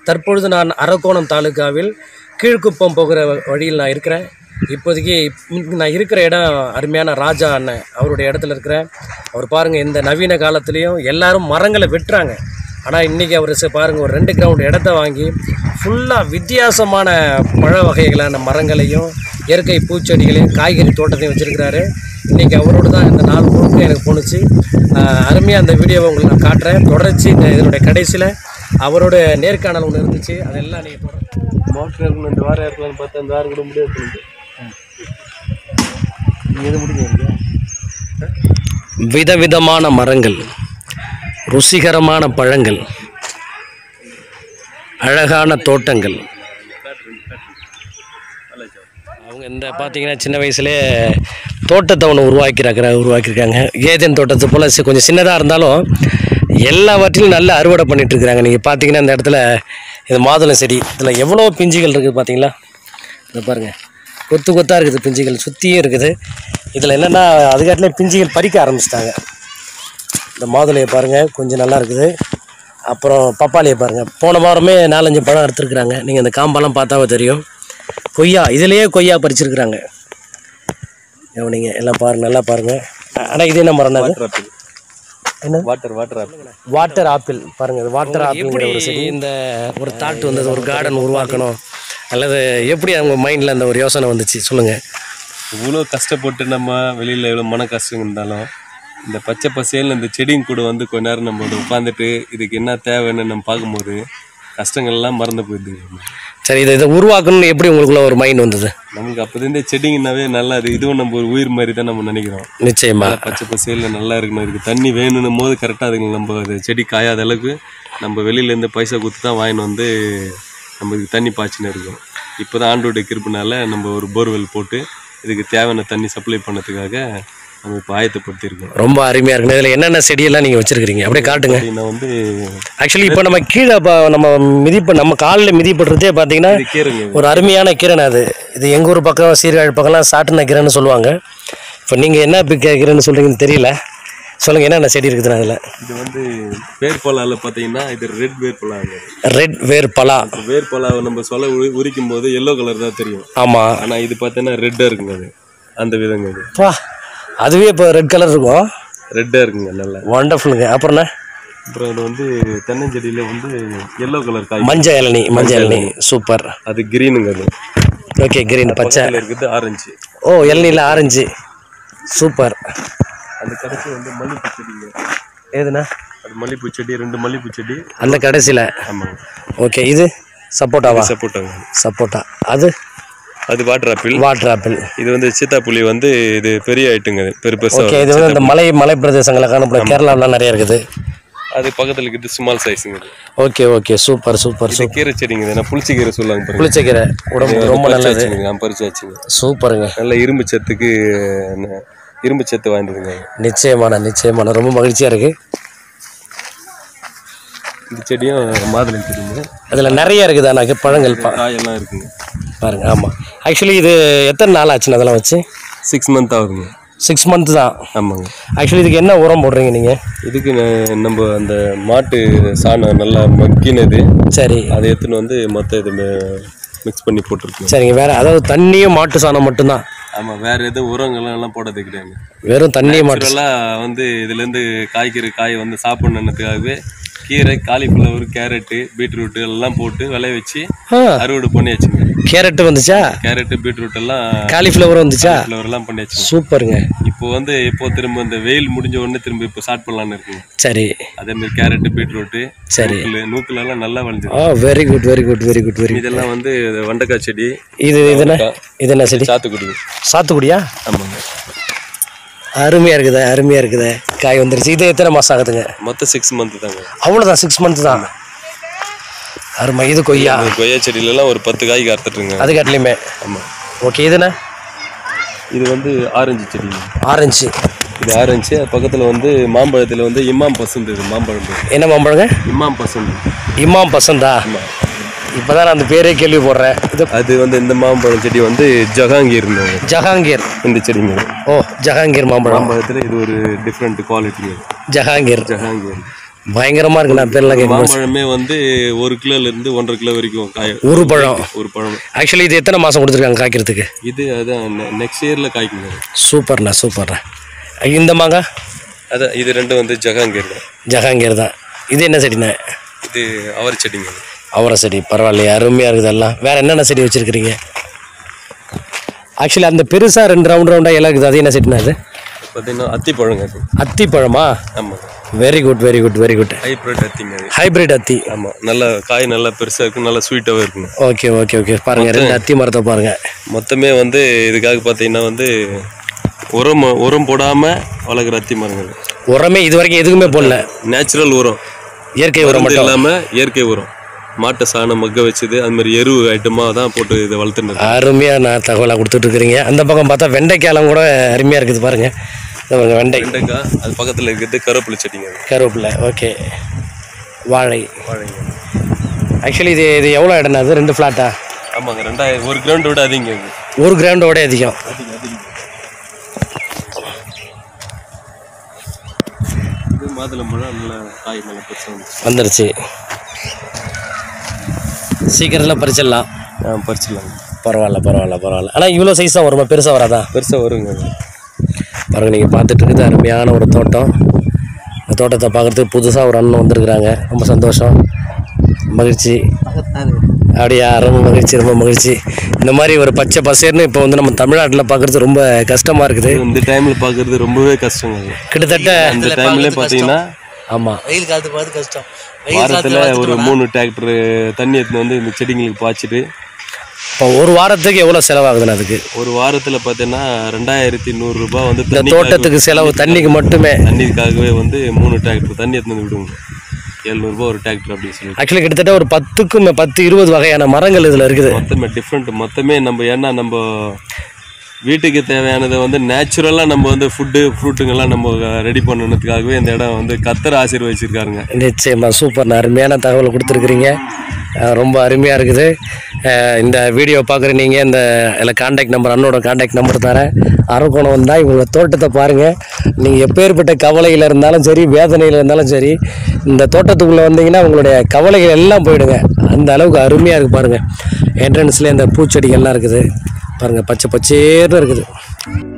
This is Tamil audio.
தற்பொழுது நான் அரக்கோணம் தாலுகாவில் கீழ்க்குப்பம் போகிற வ- வழியில் நான் இருக்கிறேன் இப்போதைக்கு இங்க நான் இருக்கிற இடம் அருமையான ராஜா அண்ணன் அவருடைய இடத்துல இருக்கிறேன் அவர் பாருங்கள் இந்த நவீன காலத்துலேயும் எல்லாரும் மரங்களை வெட்டுறாங்க ஆனால் இன்றைக்கி அவர் ச- பாருங்கள் ஒரு ரெண்டு கிரவுண்ட் இடத்த வாங்கி ஃபுல்லாக வித்தியாசமான பழ வகைகளான மரங்களையும் இயற்கை பூச்செடிகளையும் காய்கறி தோட்டத்தையும் வச்சுருக்கிறாரு இன்றைக்கி அவரோடு தான் இந்த நாள் முழுக்க எனக்கு போணுச்சு அருமையாக அந்த வீடியோவை உங்களுக்கு நான் காட்டுறேன் தொடர்ச்சி இந்த இதனுடைய கடைசியில் அவரோட நேர்காணல் ஒன்று இருந்துச்சு அதெல்லாம் நீங்கள் தொடர் மோட்டர் இருக்கணும் இந்த வாரம் இருக்கலாம்னு பார்த்தா இந்த வாரம் கூட முடியாது நீ எது முடிஞ்சு விதவிதமான மரங்கள் ருசிகரமான பழங்கள் அழகான தோட்டங்கள் அவங்க இந்த பார்த்தீங்கன்னா சின்ன வயசுலேயே தோட்டத்தை ஒன்று உருவாக்கிறாங்க உருவாக்கியிருக்காங்க ஏதேன் தோட்டத்தை போல் சி- கொஞ்சம் சின்னதாக இருந்தாலும் எல்லாவற்றிலும் நல்லா அறுவடை பண்ணிட்டு இருக்கிறாங்க நீங்கள் பார்த்தீங்கன்னா இந்த இடத்துல இது மாதுளை செடி இதில் எவ்வளோ பிஞ்சுகள் இருக்குது பார்த்தீங்களா இதை பாருங்கள் கொத்து கொத்தாக இருக்குது பிஞ்சுகள் சுற்றியும் இருக்குது இதில் என்னென்னா அதுக்காட்டிலே பிஞ்சுகள் பறிக்க ஆரம்பிச்சிட்டாங்க இந்த மாதுளையை பாருங்கள் கொஞ்சம் நல்லா இருக்குது அப்புறம் பப்பாளியை பாருங்கள் போன வாரமே நாலஞ்சு பழம் எடுத்துருக்குறாங்க நீங்கள் இந்த காம்பெல்லாம் பார்த்தாவே தெரியும் கொய்யா இதுலேயே கொய்யா பறிச்சிருக்கிறாங்க கவனிங்க எல்லாம் பாருங்க நல்லா பாருங்கள் ஆனால் இது என்ன மரம் அது என்ன water water apple water apple பாருங்க இது வாட்டர் ஆப்பிள்ங்கிற ஒரு செடி இந்த ஒரு தாட் வந்தது ஒரு கார்டன் உருவாக்கணும் அல்லது எப்படி அவங்க மைண்டில் அந்த ஒரு யோசனை வந்துச்சு சொல்லுங்கள் இவ்வளோ கஷ்டப்பட்டு நம்ம வெளியில் எவ்வளோ மன கஷ்டம் இருந்தாலும் இந்த பச்சை பசேல்னு இந்த செடியும் கூட வந்து கொஞ்ச நேரம் நம்ம உட்காந்துட்டு இதுக்கு என்ன தேவைன்னு நம்ம பார்க்கும்போது கஷ்டங்கள்லாம் மறந்து போயிடுது சரி இதை இதை உருவாக்கணும்னு எப்படி உங்களுக்குள்ள ஒரு மைண்ட் வந்தது நமக்கு அப்போதே செடிங்கனாவே நல்லா அது இதுவும் நம்ம ஒரு உயிர் மாதிரி தான் நம்ம நினைக்கிறோம் நிச்சயமா நல்லா பச்சை பசேல்னு நல்லா இருக்கணும் இதுக்கு தண்ணி வேணும்னும் போது கரெக்டாக அதுக்கு நம்ம அது செடி காயாத அளவுக்கு நம்ம வெளியிலேருந்து பைசா கொடுத்து தான் வாங்கின்னு வந்து நம்ம இதுக்கு தண்ணி பாய்ச்சின்னு இருக்கோம் இப்போ தான் ஆண்டோடைய கிருப்பினால நம்ம ஒரு போர்வெல் போட்டு இதுக்கு தேவையான தண்ணி சப்ளை பண்ணதுக்காக நம்ம இப்போ ஆயத்தப்படுத்தியிருக்கோம் ரொம்ப அருமையாக இருக்குண்ணே இதில் என்னென்ன செடியெல்லாம் நீங்கள் வச்சுருக்கிறீங்க அப்படியே காட்டுங்க நான் வந்து ஆக்சுவலி இப்போ நம்ம கீழே இப்போ நம்ம மிதிப்பு நம்ம காலில் மிதிப்படுறதே பார்த்தீங்கன்னா இது கீரைங்க இது. ஒரு அருமையான கீரைண்ணே அது இது எங்கள் ஊர் பக்கம் சீர்காழி பக்கம்லாம் சாட்டுன கீரைன்னு சொல்லுவாங்க இப்போ நீங்கள் என்ன இப்போ கீரைன்னு சொல்கிறீங்கன்னு தெரியல சொல்லுங்கள் என்னென்ன செடி இருக்குதுண்ணா அதில் இது வந்து வேர்பலாவில் பார்த்தீங்கன்னா இது ரெட் வேர்பலா ரெட் வேர் பலா வேர்பலாவை நம்ம சொல்ல உரி- உரிக்கும் போது எல்லோ கலர் தான் தெரியும் ஆமாம் ஆனால் இது பார்த்தீங்கன்னா ரெட்டாக இருக்குங்க அது அந்த விதங்க இது பா அதுவே இப்போ ரெட் கலர் இருக்கும் ரெட்டாக இருக்குங்க நல்லா வண்டர்ஃபுல்லுங்க அப்புறம்ண்ணே அப்புறம் இது வந்து தென்னஞ்செடியில் வந்து எல்லோ கலர் காய் மஞ்சள் இளநி மஞ்சள் இளநி சூப்பர் அது கிரீனுங்க அது ஓகே கிரீன் பச்சை பக்கத்தில் இருக்குது ஆரஞ்சு ஓ இளநியில் ஆரஞ்சு சூப்பர் அந்த கடைசி வந்து மல்லிப்பூ செடிங்க ஏதுண்ணா அது மல்லிப்பூ செடி ரெண்டு மல்லிப்பூ செடி அந்த கடைசியில் ஆமாங்க ஓகே இது சப்போட்டாவா சப்போட்டாங்க சப்போட்டா அது அது வாட்டர் ஆப்பிள் வாட்டர் ஆப்பிள் இது வந்து சீத்தாப்புளி வந்து இது பெரிய ஐட்டுங்க அது பெரு பெருசா ஓகே இது வந்து இந்த மலை மலை பிரதேசங்களில் காணப்படும் கேரளாவில் நிறைய இருக்குது அது பக்கத்தில் இருக்குது ஸ்மால் சைஸுங்க இது ஓகே ஓகே சூப்பர் சூப்பர் இது சூப்பர் கீரை செடிங்க இது நான் புளிச்சி கீரை சொல்லுவாங்க பாருங்க புளிச்சக்கீரை உடம்புக்கு ரொம்ப பறிச்சு நல்லது வச்சுங்க நான் பறிச்சு வச்சுங்க சூப்பருங்க நல்ல இரும்பு சத்துக்கு ந- இரும்பு சத்து வாய்ந்ததுங்க அது. நிச்சயமான நிச்சயமான ரொம்ப மகிழ்ச்சியாக இருக்குது இந்த செடியும் மாதுளை செடிங்க அதில் நிறைய இருக்குது ஆனால் பழங்கள் பா காயெல்லாம் இருக்குங்க பாருங்க ஆமாம் ஆக்சுவலி இது எத்தனை நாள் ஆச்சுன்னு அதெல்லாம் வச்சு சிக்ஸ் மந்த் ஆகுதுங்க சிக்ஸ் மந்த் தான் ஆமாங்க ஆக்சுவலி இதுக்கு என்ன உரம் போடுறீங்க நீங்கள் இதுக்கு ந- நம்ம அந்த மாட்டு சாணம் நல்லா மக்கினது சரி அதை எடுத்துன்னு வந்து மொத்த இது மிக்ஸ் பண்ணி போட்டிருக்கோம் சரிங்க வேற அதாவது தண்ணியும் மாட்டு சாணம் மட்டும்தான் ஆமாம் வேற எதுவும் உரங்கள்லாம் எல்லாம் போடுறது கிடையாது வெறும் தண்ணியும் மாட்டு நேச்சுரலாக வந்து இதுலேருந்து காய்கறி காய் வந்து சாப்பிடணுன்றதுக்காகவே கீரை காலிஃப்ளவர் கேரட்டு பீட்ரூட் எல்லாம் போட்டு விளைய வச்சு ஆ அறுவடை பண்ணி வச்சுங்க கேரட்டு வந்துச்சா கேரட்டு பீட்ரூட் எல்லாம் காலிஃப்ளவர் வந்துச்சா ஃப்ளவர் எல்லாம் பண்ணி வச்சுங்க சூப்பருங்க இப்போ வந்து இப்போ திரும்ப இந்த வெயில் முடிஞ்ச உடனே திரும்ப இப்போ ஸ்டார்ட் பண்ணலான்னு இருக்குங்க சரி அதே மாதிரி கேரட்டு பீட்ரூட்டு சரி நூக்கல் நூக்கல் எல்லாம் நல்லா விளைஞ்சிடும் ஆ very good very good very good very இதெல்லாம் வந்து வெண்டைக்காய் செடி இது இது என்ன இது என்ன செடி சாத்துக்குடி சாத்துக்குடியா ஆமாங்க அருமையாக இருக்குதே அருமையாக இருக்குதே காய் வந்துருச்சு இது எத்தனை மாதம் ஆகுதுங்க மொத்தம் சிக்ஸ் மந்த் தாங்க அவ்வளோதான் சிக்ஸ் மந்த் தான் அருமை இது கொய்யா இந்த கொய்யா செடியிலலாம் ஒரு பத்து காய் அறுத்துட்டுருங்க அது காட்டிலையுமே ஆமாம் ஓகே இதுண்ணே இது வந்து ஆரஞ்சு செடி ஆரஞ்சு இது ஆரஞ்சு அது பக்கத்தில் வந்து மாம்பழத்தில் வந்து இமாம் பசந்த் இது மாம்பழம் பேர். என்ன மாம்பழங்க இமாம் பசந்த் இமாம் பசந்தா இப்போ தான் நான் அந்த பேரே கேள்விப்படுறேன் இது அது வந்து இந்த மாம்பழம் செடி வந்து ஜஹாங்கீர் ஜஹாங்கீர் இந்த செடிங்க ஓ ஜஹாங்கீர் மாம்பழம் மாம்பழத்தில் இது ஒரு டிஃப்ரெண்ட் குவாலிட்டி ஜஹாங்கீர் ஜஹாங்கீர் பயங்கரமாக இருக்கு நான் பேர்லாம் கேட்கும் மாம்பழமே வந்து ஒரு கிலோல இருந்து ஒன்றரை கிலோ வரைக்கும் காய ஒரு பழம் ஒரு பழம் ஆக்சுவலி இது எத்தனை மாதம் கொடுத்துருக்காங்க காய்க்கிறதுக்கு இது அதான் நெக்ஸ்ட் இயர்ல காய்க்குங்க சூப்பர்ண்ணா சூப்பர்ண்ணா இந்த மாங்காய் அதான் இது ரெண்டும் வந்து ஜகாங்கீர் தான் ஜஹாங்கீர் தான் இது என்ன செடிண்ணே இது அவர் செடிங்க அவரை செடி பரவாயில்லையே அருமையாக இருக்குது எல்லாம் வேறு என்னென்ன செடி வச்சுருக்கிறீங்க ஆக்சுவலி அந்த பெருசாக ரெண்டு ரவுண்ட் ரவுண்டாக இலை இருக்குது அது என்ன செடிண்ணா அது பார்த்தீங்கன்னா அத்தி பழங்க அது அத்திப்பழமா ஆமாங்க very good very good very good hybrid அத்திங்க அது ஹைபிரிட் அத்தி ஆமாம் நல்லா காய் நல்லா பெருசாக இருக்கும் நல்லா ஸ்வீட்டாகவும் இருக்குங்க ஓகே ஓகே ஓகே பாருங்கள் ரெண்டு அத்தி மரத்தை பாருங்கள் மொத்தமே வந்து இதுக்காக பார்த்தீங்கன்னா வந்து உரம் உரம் போடாமல் வளர்க்குற அத்தி மரங்கள் உரமே இது வரைக்கும் எதுக்குமே போடல நேச்சுரல் உரம் இயற்கை உரம் மருந்து மட்டும் இல்லாமல் இயற்கை உரம் மாட்டை சாணம் மக்க வச்சது அது மாதிரி எரு ஐட்டமாக தான் போட்டு இதை வளர்த்துட்டு அருமையாக நான் தகவலாக கொடுத்துட்டு இருக்கிறீங்க அந்த பக்கம் பார்த்தா வெண்டைக்காலம் கூட அருமையாக இருக்குது பாருங்க இந்த பாருங்க வெண்டை வெண்டைக்காய் அது பக்கத்தில் இருக்கிறது கருவேப்பிலை செடிங்க அது கருவேப்பிலை ஓகே வாழை வாழைங்க ஆக்சுவலி இது இது எவ்வளோ இடம்னா அது ரெண்டு ஃப்ளாட்டா ஆமாங்க ரெண்டாயிரம் ஒரு கிரவுண்ட் விட அதிகம் இது ஒரு கிரவுண்டோட அதிகம் இது மாதுளம்பழம் நல்ல காய் நல்லா பெருசாக வந்துச்சு வந்துருச்சு சீக்கிரத்தில் பறிச்சிடலாம் ஆ பறிச்சிடலாங்க பரவாயில்ல பரவாயில்ல பரவாயில்ல ஆனால் இவ்வளோ சைஸ் தான் வருமா பெருசாக வராதா பெருசாக வருங்க அது. பாருங்கள் நீங்கள் பார்த்துட்டு இருக்குது அருமையான ஒரு தோட்டம் இந்த தோட்டத்தை பார்க்குறதுக்கு புதுசாக ஒரு அண்ணன் வந்திருக்கிறாங்க ரொம்ப சந்தோஷம் மகிழ்ச்சி அப்படியா ரொம்ப மகிழ்ச்சி ரொம்ப மகிழ்ச்சி இந்த மாதிரி ஒரு பச்சை பசேர்னு இப்போ வந்து நம்ம தமிழ்நாட்டில் பார்க்குறது ரொம்ப கஷ்டமாக இருக்குது இந்த டைமில் பார்க்குறது ரொம்பவே கஷ்டங்க அது கிட்டத்தட்ட அந்த டைம்லேயே பார்த்தீங்கன்னா ஆமாம் வெயில் காலத்துக்கு பார்த்து கஷ்டம் வாரத்தில் ஒரு மூணு டிராக்டர் தண்ணி எடுத்துன்னு வந்து இந்த செடிங்களுக்கு பாய்ச்சிட்டு இப்போ ஒரு வாரத்துக்கு எவ்வளோ செலவாகுதுண்ணா அதுக்கு ஒரு வாரத்தில் பார்த்தீங்கன்னா ரெண்டாயிரத்தி நூறுரூபா வந்து இந்த தண்ணிக்காக- தோட்டத்துக்கு செலவு தண்ணிக்கு மட்டுமே தண்ணிக்காகவே வந்து மூணு டிராக்டர் தண்ணி எடுத்துன்னு வந்து விடுவோங்க எழுநூறுபா ஒரு டிராக்டர் அப்படின்னு சொல்லி ஆக்சுவலி கிட்டத்தட்ட ஒரு பத்துக்கும் மே- பத்து இருபது வகையான மரங்கள் இதில் இருக்குது மொத்தமே டிஃப்ரெண்ட் மொத்தமே நம்ம ஏன்னா நம்ம வீட்டுக்கு தேவையானதை வந்து நேச்சுரலாக நம்ம வந்து ஃபுட்டு ஃப்ரூட்டுங்கெல்லாம் நம்ம ரெடி பண்ணணுன்றதுக்காகவே இந்த இடம் வந்து கத்தர் ஆசீர்வதிச்சிருக்காருங்க நிச்சயமா சூப்பர் அருமையான தகவல் கொடுத்துருக்குறீங்க அஹ் ரொம்ப அருமையாக இருக்குது அஹ் இந்த வீடியோ பார்க்குற நீங்கள் இந்த இதில் காண்டாக்ட் நம்பர் அண்ணோட காண்டாக்ட் நம்பர் தரேன் அரக்கோணம் வந்தால் இவங்க தோட்டத்தை பாருங்கள் நீங்கள் எப்பேற்பட்ட கவலையில் இருந்தாலும் சரி வேதனையில் இருந்தாலும் சரி இந்த தோட்டத்துக்குள்ளே வந்தீங்கன்னா உங்களுடைய கவலைகள் எல்லாம் போயிடுங்க அந்த அளவுக்கு அருமையாக இருக்குது பாருங்கள் என்ட்ரன்ஸ்லேயே இந்த பூச்செடிகள்லாம் இருக்குது பாருங்கள் பச்சை பச்சேர்னு இருக்குது